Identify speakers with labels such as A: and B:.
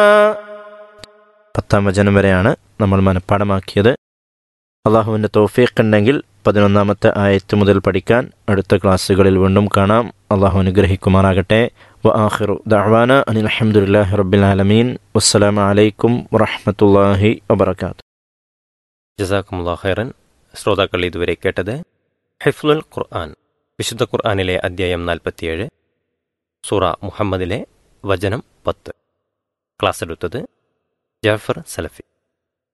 A: പത്താം വചനം വരെയാണ് നമ്മൾ മനഃപ്പാടമാക്കിയത് അള്ളാഹുവിൻ്റെ തോഫീഖ് ഉണ്ടെങ്കിൽ പതിനൊന്നാമത്തെ ആയത്ത് മുതൽ പഠിക്കാൻ അടുത്ത ക്ലാസ്സുകളിൽ വീണ്ടും കാണാം അള്ളാഹു അനുഗ്രഹിക്കുമാറാകട്ടെ വ ആഖിറു ദഅവാന അനിൽ അൽഹംദുലില്ലാഹി റബ്ബിൽ ആലമീൻ വസ്സലാമു അലൈക്കും വറഹ്മത്തുള്ളാഹി വബറകാതുഹു
B: ജസാക്കുമുല്ലാ ഖൈറൻ ശ്രോതാക്കൾ ഇതുവരെ കേട്ടത് ഹിഫ്ലുൽ ഖുർആൻ വിശുദ്ധ ഖുർആനിലെ അധ്യായം നാൽപ്പത്തിയേഴ് സൂറ മുഹമ്മദിലെ വചനം പത്ത് ക്ലാസ് എടുത്തത് ജാഫർ സലഫി